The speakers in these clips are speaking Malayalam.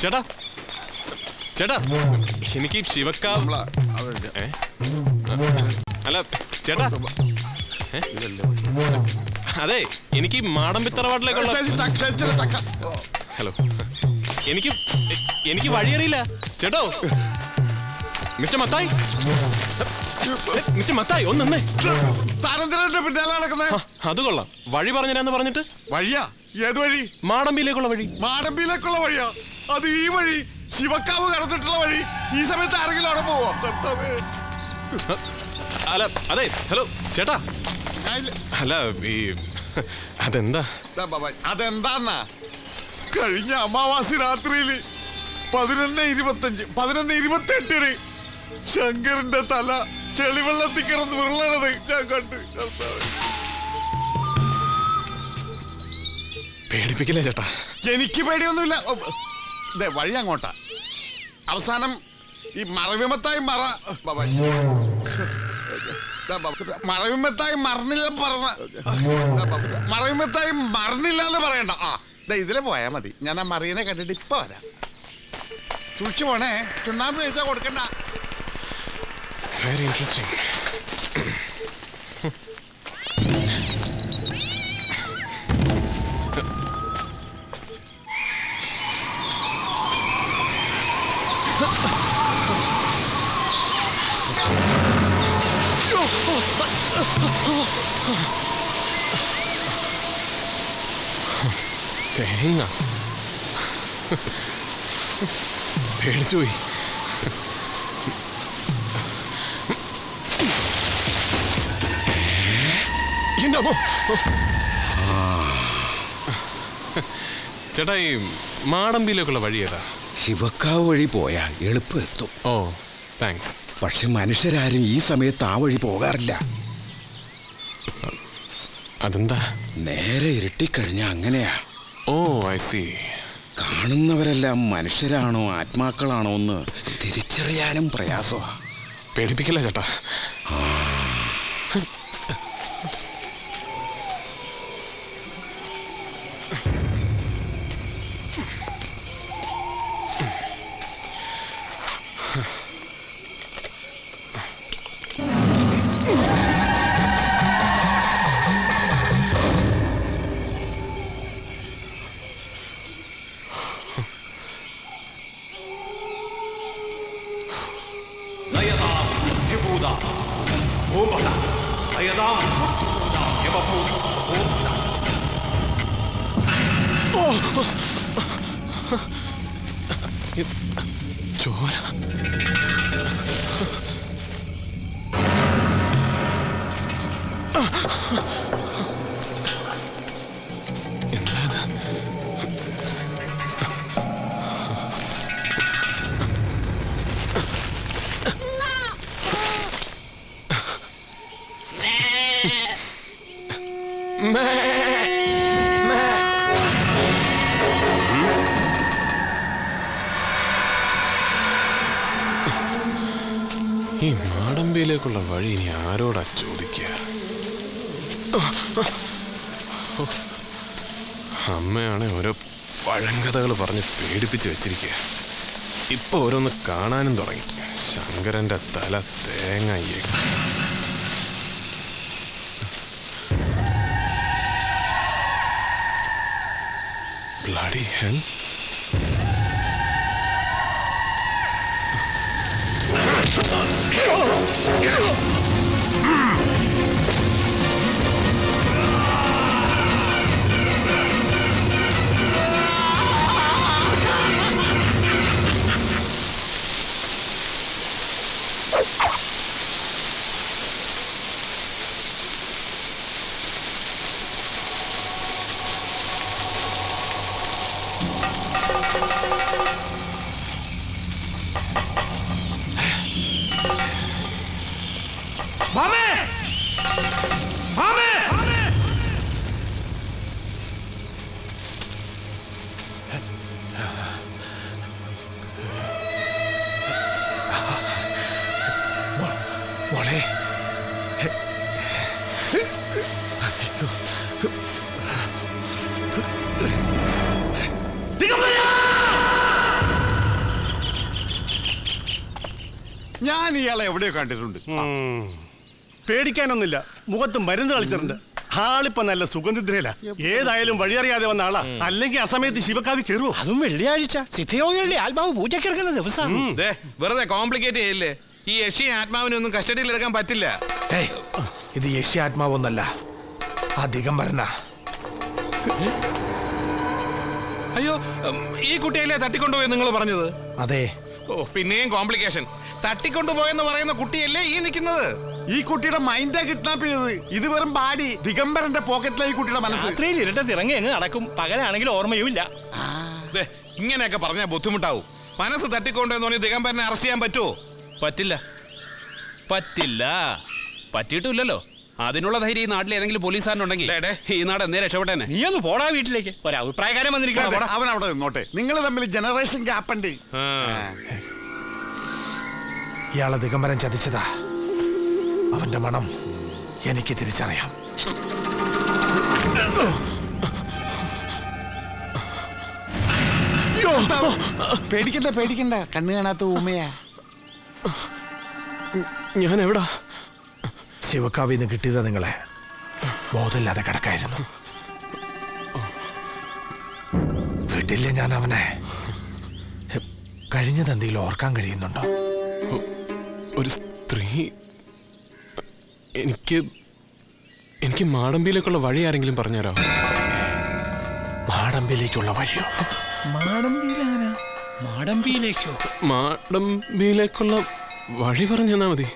ചേട്ടാ ചേട്ടാ എനിക്ക് ഈ ശിവക്കാവ് നമ്മളാ അവരുടെ ഏ? അല്ല ചേട്ടാ ഏ? അതെ എനിക്ക് ഈ മാടമ്പിത്തറവാട്ടിലേക്കുള്ള ചേച്ചി, തക്ക, ചേച്ചി, തക്ക. ഓ, ഹലോ എനിക്ക് എ- എനിക്ക് വഴിയറിയില്ല ചേട്ടോ മിസ്റ്റർ മത്തായി ഏ, മിസ്റ്റർ മത്തായി ഒന്ന് നിന്നേ താനെന്തിനാ എന്റെ പിന്നാലെ നടക്കുന്നേ ആ, അത് കൊള്ളാം വഴി പറഞ്ഞുതരാന്ന് പറഞ്ഞിട്ട് വഴിയാ ഏത് വഴി മാടമ്പിയിലേക്കുള്ള വഴി മാടമ്പിയിലേക്കുള്ള വഴിയാ അത് ഈ വഴി ശിവക്കാവ് കടന്നിട്ടുള്ള വഴി ഈ സമയത്ത് ആരെങ്കിലും അവിടെ പോവോ കർത്താവേ. ആ, അല്ല അതെ ഹലോ ചേട്ടാ ഞാനില്ല. അല്ല ഈ അതെന്താ ദാ ബാബാ, അതെന്താന്നാ കഴിഞ്ഞ അമാവാസി രാത്രിയില് പതിനൊന്ന് ഇരുപത്തഞ്ച് പതിനൊന്ന് ഇരുപത്തെട്ടിന് ശങ്കറിന്റെ തല ചെളിവെള്ളത്തിൽ കിടന്ന് വിരളണത് ഞാൻ കണ്ട് കർത്താവേ. പേടിപ്പിക്കില്ലേ ചേട്ടാ എനിക്ക് പേടിയൊന്നുമില്ല ഓ, ദേ വഴി അങ്ങോട്ടാ അവസാനം ഈ മറവിമത്തായി മറ ബാബാ. ദാ ബാബാ, മറവിമത്തായി മറന്നില്ല പറഞ്ഞ ദാ ബാബാ, മറവിമത്തായി മറന്നില്ല എന്ന് പറയണ്ട ആ ദേ ഇതിലെ പോയാ മതി ഞാൻ ആ മറീനെ കണ്ടിട്ട് ഇപ്പൊ വരാം സൂക്ഷിച്ചു പോണേ ചുണ്ണാമ്പ് വെച്ചാ കൊടുക്കണ്ട വെരി ഇൻട്രസ്റ്റിംഗ് തേങ്ങ പേടിച്ചുപോയി എന്റെ അമ്മോ. ചേട്ടാ ഈ മാടമ്പിയിലേക്കുള്ള വഴി ഏതാ ശിവക്കാവ് വഴി പോയാൽ എളുപ്പം എത്തും ഓ താങ്ക്സ് പക്ഷെ മനുഷ്യരാരും ഈ സമയത്ത് ആ വഴി പോകാറില്ല അതെന്താ നേരെ ഇരുട്ടിക്കഴിഞ്ഞാൽ അങ്ങനെയാ ഓ ഐ സി കാണുന്നവരെല്ലാം മനുഷ്യരാണോ ആത്മാക്കളാണോ എന്ന് തിരിച്ചറിയാനും പ്രയാസമാണ് പേടിപ്പിക്കില്ല ചേട്ടാ നയതാം ബുദ്ധിഭൂത ഭൂമണ നയതാം ബുദ്ധിഭൂത യമഭൂത ഭൂമണ ഇത് ചോര എന്താ ഇത്? ഈ മാടമ്പിയിലേക്കുള്ള വഴി ഇനി ആരോടാ ചോദിക്കുക അമ്മയാണെ ഓരോ പഴങ്കഥകൾ പറഞ്ഞ് പേടിപ്പിച്ച് വെച്ചിരിക്കുക ഇപ്പൊ ഓരോന്ന് കാണാനും തുടങ്ങി ശങ്കരന്റെ തല തേങ്ങയ്യേ ബ്ലഡി ഹെൽ മാമേ മാമേ മോളെ ദിഗംബര ഞാൻ ഇയാളെ എവിടെയോ കണ്ടിട്ടുണ്ട് ഉം. പേടിക്കാനൊന്നുമില്ല മുഖത്ത് മരുന്ന് കളിച്ചിട്ടുണ്ട് ആളിപ്പോ നല്ല സുഗന്ധിദ്രയില ഏതായാലും വഴിയറിയാതെ വന്ന ആളാ അല്ലെങ്കിൽ ആ സമയത്ത് ശിവകാവി കയറുവോ അതും വെള്ളിയാഴ്ച സിദ്ധയോഗികളുടെ ആത്മാവ് പൂജക്കിറക്കുന്ന ദിവസം ദേ, വെറുതെ കോംപ്ലിക്കേറ്റ് ചെയ്യില്ലേ ഈ യക്ഷി ആത്മാവിനൊന്നും കസ്റ്റഡിയിൽ എടുക്കാൻ പറ്റില്ല ഏയ് ഇത് യശ്യാത്മാവൊന്നല്ല ആ ദിഗംബരന അയ്യോ ഉം, ഈ കുട്ടിയല്ലേ തട്ടിക്കൊണ്ടുപോയി നിങ്ങൾ പറഞ്ഞത് അതെ ഓ പിന്നെയും കോംപ്ലിക്കേഷൻ തട്ടിക്കൊണ്ടുപോയെന്ന് പറയുന്ന കുട്ടിയല്ലേ ഈ നിൽക്കുന്നത് ഈ കുട്ടിയുടെ മൈൻഡാ കിഡ്നാപ്പ് ചെയ്തത് ഇത് വെറും ബാഡി ദിഗംബരന്റെ പോക്കറ്റിലെ ഈ കുട്ടിയുടെ മനസ്സ് രാത്രിയിൽ ഇരുട്ടത്ത് ഇറങ്ങി അങ്ങ് നടക്കും പകലാണെങ്കിൽ ഓർമ്മയും ഇല്ല ദേ, ഇങ്ങനെയൊക്കെ പറഞ്ഞാൽ ബുദ്ധിമുട്ടാവും മനസ്സ് തട്ടിക്കൊണ്ടുവെന്ന് പറഞ്ഞ് ദിഗംബരനെ അറസ്റ്റ് ചെയ്യാൻ പറ്റുമോ പറ്റില്ല പറ്റില്ല പറ്റിയിട്ടില്ലല്ലോ അതിനുള്ള ധൈര്യം ഈ നാട്ടിൽ ഏതെങ്കിലും പോലീസുകാരനുണ്ടെങ്കിൽ ഡേ, ഡേ. ഈ നാട് എന്നേ രക്ഷപ്പെട്ടേനെ നീ ഒന്ന് പോടാ വീട്ടിലേക്ക് ഒരു അഭിപ്രായക്കാരൻ വന്നിരിക്കണം അവൻ അവിടെ നിന്നോട്ടെ നിങ്ങൾ തമ്മിൽ ജനറേഷൻ ഗ്യാപ്പ് ഉണ്ട് ആ. ഇയാളെ ദിഗംബരൻ ചതിച്ചതാ അവന്റെ മണം എനിക്ക് തിരിച്ചറിയാം പേടിക്കണ്ട പേടിക്കണ്ട കണ്ണു കാണാത്ത ഊമയാ ഞാൻ എവിടാ ശിവക്കാവിന്ന് കിട്ടിയത് നിങ്ങളെ ബോധമില്ലാതെ കിടക്കായിരുന്നു വീട്ടിലെ ഞാൻ അവനെ കഴിഞ്ഞത് എന്തെങ്കിലും ഓർക്കാൻ കഴിയുന്നുണ്ടോ ഒരു സ്ത്രീ എനിക്ക് എനിക്ക് മാടമ്പിയിലേക്കുള്ള വഴി ആരെങ്കിലും പറഞ്ഞുതരാം മാടമ്പിലേക്കുള്ള വഴിയോ മാടമ്പിയിലേക്കോ മാടമ്പിയിലേക്കുള്ള വഴി പറഞ്ഞു തന്നാ മതി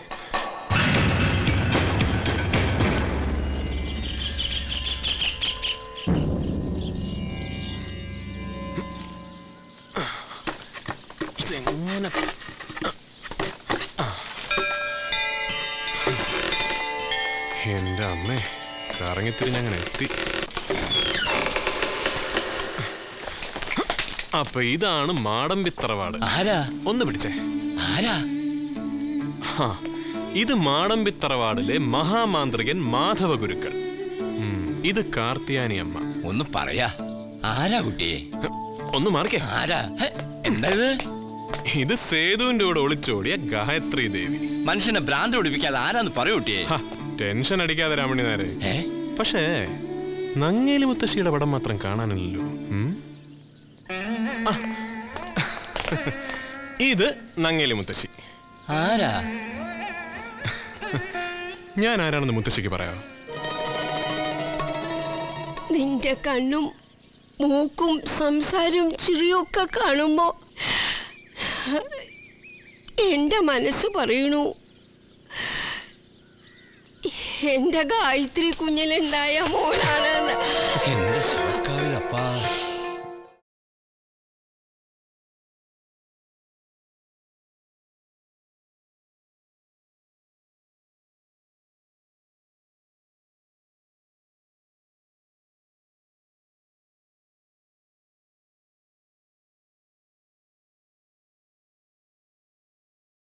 ഇതെങ്ങനെ എന്റെ അമ്മേ കറങ്ങിത്തിരിഞ്ഞങ്ങനെ എത്തി അപ്പൊ ഇതാണ് മാടമ്പിത്തറവാട് ആരാ ഒന്ന് പിടിച്ചേ ആരാ ഹാ, ഇത് മാടമ്പിത്തറവാടിലെ മഹാമാന്ത്രികൻ മാധവ ഗുരുക്കൾ ഉം, ഇത് കാർത്തിയാനി അമ്മ ഒന്ന് പറയാ ആരാ കുട്ടിയെ ഹ്, ഒന്ന് മാറിക്കേ ആരാ ഹെ, എന്താ ഇത് ഇത് സേതുവിന്റെ കൂടെ ഒളിച്ചോടിയ ഗായത്രി ദേവി മനുഷ്യനെ ഭ്രാന്ത് പിടിപ്പിക്കാതെ ആരാന്ന് പറയൂ കുട്ടിയെ ഹ, ടെൻഷൻ അടിക്കാതെ രാമണി നേരെ ഏ പക്ഷേ നങ്ങേലി മുത്തശ്ശിയുടെ പടം മാത്രം കാണാനില്ലല്ലോ ഉം? ആ. ഇത് നങ്ങേലി മുത്തശ്ശി ആരാ ഞാൻ ആരാണെന്ന് മുത്തശ്ശിക്ക് പറയാം നിന്റെ കണ്ണും മൂക്കും സംസാരവും ചിറിയൊക്കെ കാണുമ്പോ എന്റെ മനസ്സ് പറയണു എന്റെ ഗായത്രി കുഞ്ഞിലുണ്ടായ മോനാണെന്ന് എന്റെ ശിവക്കാവിലപ്പാ